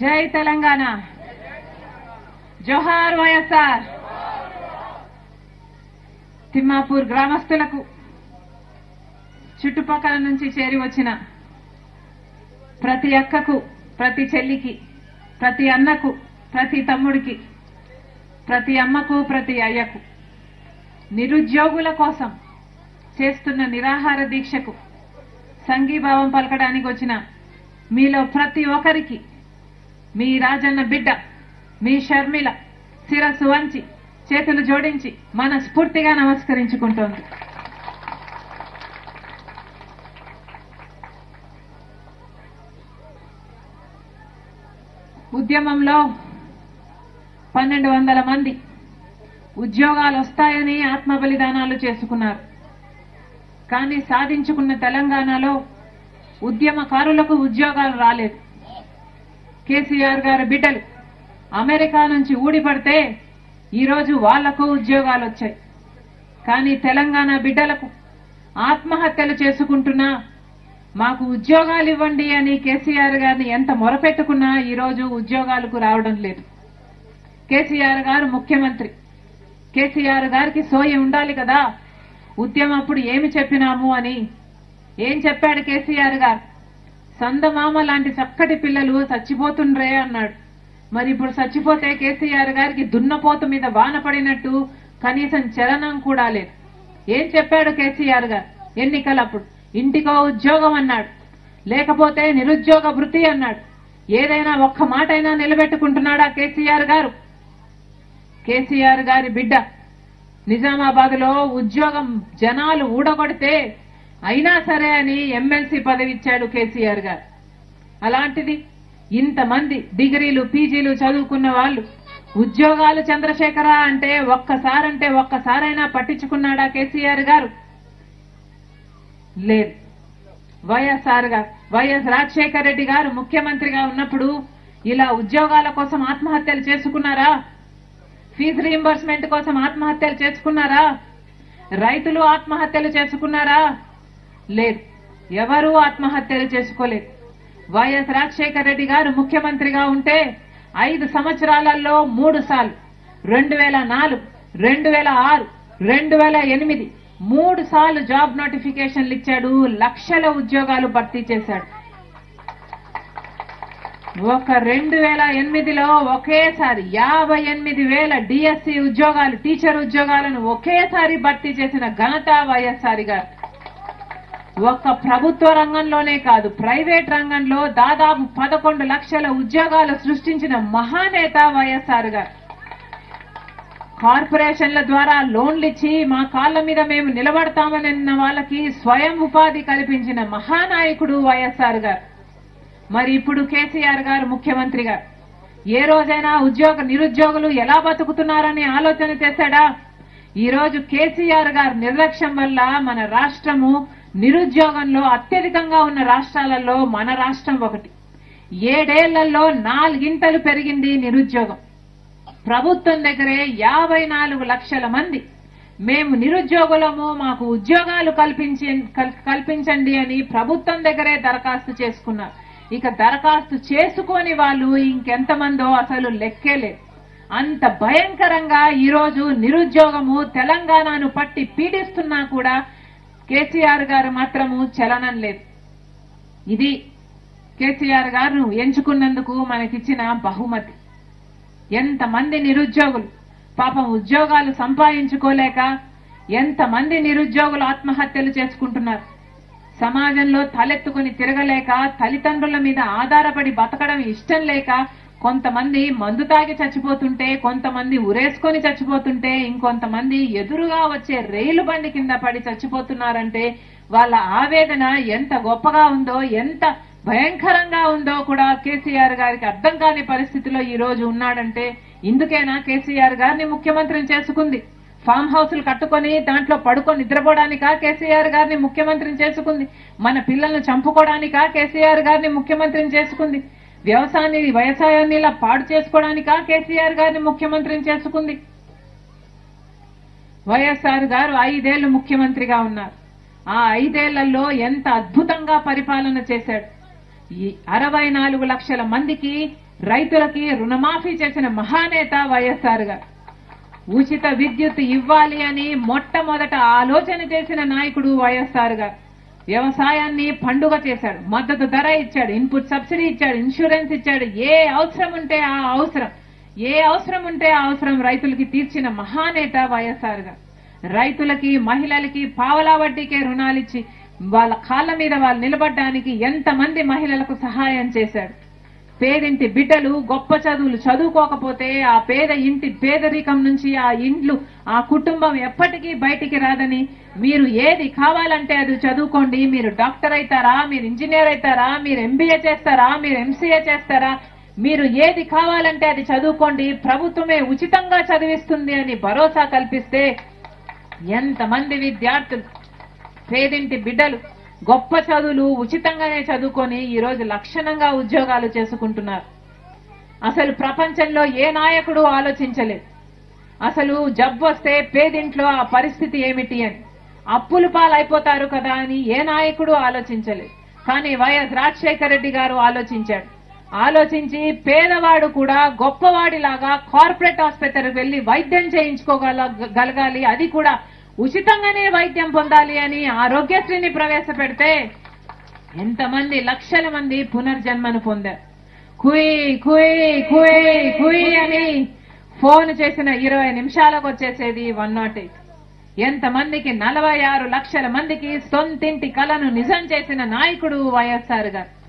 జై తెలంగాణ జోహార్ వైఎస్ఆర్ తిమ్మాపూర్ గ్రామస్తులకు చుట్టుపక్కల నుంచి చేరి వచ్చిన ప్రతి అక్కకు ప్రతి చెల్లికి ప్రతి అన్నకు ప్రతి తమ్ముడికి ప్రతి అమ్మకు ప్రతి అయ్యకు నిరుద్యోగుల కోసం చేస్తున్న నిరాహార దీక్షకు సంఘీభావం పలకడానికి వచ్చిన మీలో ప్రతి ఒక్కరికి మీ రాజన్న బిడ్డ మీ షర్మిల శిరస్సు వంచి చేతులు జోడించి మనస్ఫూర్తిగా నమస్కరించుకుంటోంది ఉద్యమంలో పన్నెండు వందల మంది ఉద్యోగాలు వస్తాయని ఆత్మ బలిదానాలు చేసుకున్నారు కానీ సాధించుకున్న తెలంగాణలో ఉద్యమకారులకు ఉద్యోగాలు రాలేదు కేసీఆర్ గారి బిడ్డలు అమెరికా నుంచి ఊడిపడితే ఈరోజు వాళ్లకు ఉద్యోగాలు వచ్చాయి కానీ తెలంగాణ బిడ్డలకు ఆత్మహత్యలు చేసుకుంటున్నా మాకు ఉద్యోగాలు ఇవ్వండి అని కేసీఆర్ గారిని ఎంత మొరపెట్టుకున్నా ఈరోజు ఉద్యోగాలకు రావడం లేదు కేసీఆర్ గారు ముఖ్యమంత్రి కేసీఆర్ గారికి సోయి ఉండాలి కదా ఉద్యమం అప్పుడు ఏమి చెప్పినాము అని ఏం చెప్పాడు కేసీఆర్ గారు సందమామ లాంటి చక్కటి పిల్లలు చచ్చిపోతుండ్రే అన్నాడు మరి ఇప్పుడు చచ్చిపోతే కేసీఆర్ గారికి దున్నపోతు మీద వాన పడినట్టు కనీసం చలనం కూడా లేదు ఏం చెప్పాడు కేసీఆర్ గారు ఎన్నికలప్పుడు ఇంటికో ఉద్యోగం అన్నాడు లేకపోతే నిరుద్యోగ వృత్తి అన్నాడు ఏదైనా ఒక్క మాట అయినా నిలబెట్టుకుంటున్నాడా కేసీఆర్ గారు కేసీఆర్ గారి బిడ్డ నిజామాబాద్ లో ఉద్యోగం జనాలు ఊడగొడితే అయినా సరే అని ఎమ్మెల్సీ పదవి ఇచ్చాడు కేసీఆర్ గారు అలాంటిది ఇంతమంది డిగ్రీలు పీజీలు చదువుకున్న వాళ్ళు ఉద్యోగాలు చంద్రశేఖర అంటే ఒక్కసారంటే ఒక్కసారైనా పట్టించుకున్నాడా కేసీఆర్ గారు లేదు వైఎస్ఆర్ గారు వైఎస్ రాజశేఖర రెడ్డి గారు ముఖ్యమంత్రిగా ఉన్నప్పుడు ఇలా ఉద్యోగాల కోసం ఆత్మహత్యలు చేసుకున్నారా ఫీజు రీంబర్స్మెంట్ కోసం ఆత్మహత్యలు చేసుకున్నారా రైతులు ఆత్మహత్యలు చేసుకున్నారా లేదు ఎవరూ ఆత్మహత్యలు చేసుకోలేదు వైఎస్ రాజశేఖర రెడ్డి గారు ముఖ్యమంత్రిగా ఉంటే ఐదు సంవత్సరాలలో మూడు సార్లు రెండు వేల నాలుగు రెండు వేల ఆరు రెండు వేల ఎనిమిది మూడు సార్లు జాబ్ నోటిఫికేషన్లు ఇచ్చాడు లక్షల ఉద్యోగాలు భర్తీ చేశాడు ఒక రెండు వేల ఎనిమిదిలో ఒకేసారి యాభై ఎనిమిది వేల డిఎస్సి ఉద్యోగాలు టీచర్ ఉద్యోగాలను ఒకేసారి భర్తీ చేసిన ఘనత వైఎస్ఆర్ గారు ఒక్క ప్రభుత్వ రంగంలోనే కాదు ప్రైవేట్ రంగంలో దాదాపు పదకొండు లక్షల ఉద్యోగాలు సృష్టించిన మహానేత వైఎస్ఆర్ గారు కార్పొరేషన్ల ద్వారా లోన్లు ఇచ్చి మా కాళ్ల మీద మేము నిలబడతామనన్న వాళ్ళకి స్వయం ఉపాధి కల్పించిన మహానాయకుడు వైఎస్ఆర్ గారు మరి ఇప్పుడు కేసీఆర్ గారు ముఖ్యమంత్రి గారు ఏ రోజైనా ఉద్యోగ నిరుద్యోగులు ఎలా బతుకుతున్నారని ఆలోచన చేశాడా ఈ రోజు కేసీఆర్ గారి నిర్లక్ష్యం వల్ల మన రాష్ట్రము నిరుద్యోగంలో అత్యధికంగా ఉన్న రాష్ట్రాలలో మన రాష్ట్రం ఒకటి ఏడేళ్లలో నాలుగింతలు పెరిగింది నిరుద్యోగం ప్రభుత్వం దగ్గరే యాభై నాలుగు లక్షల మంది మేము నిరుద్యోగులము మాకు ఉద్యోగాలు కల్పించి కల్- కల్పించండి అని ప్రభుత్వం దగ్గరే దరఖాస్తు చేసుకున్నారు ఇక దరఖాస్తు చేసుకొని వాళ్ళు ఇంకెంతమందో అసలు లెక్కే లేదు అంత భయంకరంగా ఈరోజు నిరుద్యోగము తెలంగాణను పట్టి పీడిస్తున్నా కూడా కేసీఆర్ గారు మాత్రము చలనం లేదు ఇది కేసీఆర్ గారు ఎంచుకున్నందుకు మనకిచ్చిన బహుమతి ఎంతమంది నిరుద్యోగులు పాపం ఉద్యోగాలు సంపాదించుకోలేక ఎంతమంది నిరుద్యోగులు ఆత్మహత్యలు చేసుకుంటున్నారు సమాజంలో తలెత్తుకుని తిరగలేక తల్లిదండ్రుల మీద ఆధారపడి బతకడం ఇష్టం లేక కొంతమంది మందు తాగి చచ్చిపోతుంటే కొంతమంది ఉరేసుకొని చచ్చిపోతుంటే ఇంకొంతమంది ఎదురుగా వచ్చే రైలు బండి కింద పడి చచ్చిపోతున్నారంటే వాళ్ళ ఆవేదన ఎంత గొప్పగా ఉందో ఎంత భయంకరంగా ఉందో కూడా కేసీఆర్ గారికి అర్థం కాని పరిస్థితిలో ఈ రోజు ఉన్నాడంటే ఇందుకేనా కేసీఆర్ గారిని ముఖ్యమంత్రిని చేసుకుంది ఫామ్ హౌస్లు కట్టుకొని దాంట్లో పడుకొని నిద్రపోవడానికా కేసీఆర్ గారిని ముఖ్యమంత్రిని చేసుకుంది మన పిల్లల్ని చంపుకోవడానికా కేసీఆర్ గారిని ముఖ్యమంత్రిని చేసుకుంది వ్యవసాయాన్ని వ్యవసాయాన్ని ఇలా పాడు చేసుకోవడానికా కేసీఆర్ గారిని ముఖ్యమంత్రిని చేసుకుంది వైఎస్ఆర్ గారు ఐదేళ్లు ముఖ్యమంత్రిగా ఉన్నారు ఆ ఐదేళ్లలో ఎంత అద్భుతంగా పరిపాలన చేశాడు ఈ అరవై నాలుగు లక్షల మందికి రైతులకి రుణమాఫీ చేసిన మహానేత వైఎస్ఆర్ గారు ఉచిత విద్యుత్ ఇవ్వాలి అని మొట్టమొదట ఆలోచన చేసిన నాయకుడు వైఎస్ఆర్ గారు వ్యవసాయాన్ని పండుగ చేశాడు మద్దతు ధర ఇచ్చాడు ఇన్పుట్ సబ్సిడీ ఇచ్చాడు ఇన్సూరెన్స్ ఇచ్చాడు ఏ అవసరం ఉంటే ఆ అవసరం ఏ అవసరం ఉంటే ఆ అవసరం రైతులకి తీర్చిన మహానేత వైఎస్ఆర్ గారు రైతులకి మహిళలకి పావలా వడ్డీకే రుణాలిచ్చి వాళ్ళ కాళ్ళ మీద వాళ్ళు నిలబడడానికి ఎంతమంది మహిళలకు సహాయం చేశాడు పేదింటి బిడ్డలు గొప్ప చదువులు చదువుకోకపోతే ఆ పేద ఇంటి పేదరికం నుంచి ఆ ఇండ్లు ఆ కుటుంబం ఎప్పటికీ బయటికి రాదని మీరు ఏది కావాలంటే అది చదువుకోండి మీరు డాక్టర్ అవుతారా మీరు ఇంజనీర్ అవుతారా మీరు ఎంబీఏ చేస్తారా మీరు ఎంసీఏ చేస్తారా మీరు ఏది కావాలంటే అది చదువుకోండి ప్రభుత్వమే ఉచితంగా చదివిస్తుంది అని భరోసా కల్పిస్తే ఎంతమంది విద్యార్థులు పేదింటి బిడ్డలు గొప్ప చదువులు ఉచితంగానే చదువుకొని ఈ రోజు లక్షణంగా ఉద్యోగాలు చేసుకుంటున్నారు అసలు ప్రపంచంలో ఏ నాయకుడు ఆలోచించలేదు అసలు జబ్బు వస్తే పేదింట్లో ఆ పరిస్థితి ఏమిటి అని అప్పులు పాలైపోతారు కదా అని ఏ నాయకుడు ఆలోచించలేదు కానీ వైఎస్ రాజశేఖర రెడ్డి గారు ఆలోచించాడు ఆలోచించి పేదవాడు కూడా గొప్పవాడిలాగా కార్పొరేట్ ఆసుపత్రికి వెళ్లి వైద్యం చేయించుకోగల గలగాలి అది కూడా ఉచితంగానే వైద్యం పొందాలి అని ఆరోగ్యశ్రీని ప్రవేశపెడితే ఎంతమంది లక్షల మంది పునర్జన్మను పొందారు కుయ్ కుయ్ కుయ్ కుయ్ అని ఫోన్ చేసిన ఇరవై నిమిషాలకు వచ్చేసేది వన్ నాట్ ఎయిట్ ఎంతమందికి నలభై ఆరు లక్షల మందికి సొంతింటి కలను నిజం చేసిన నాయకుడు వైఎస్ఆర్ గారు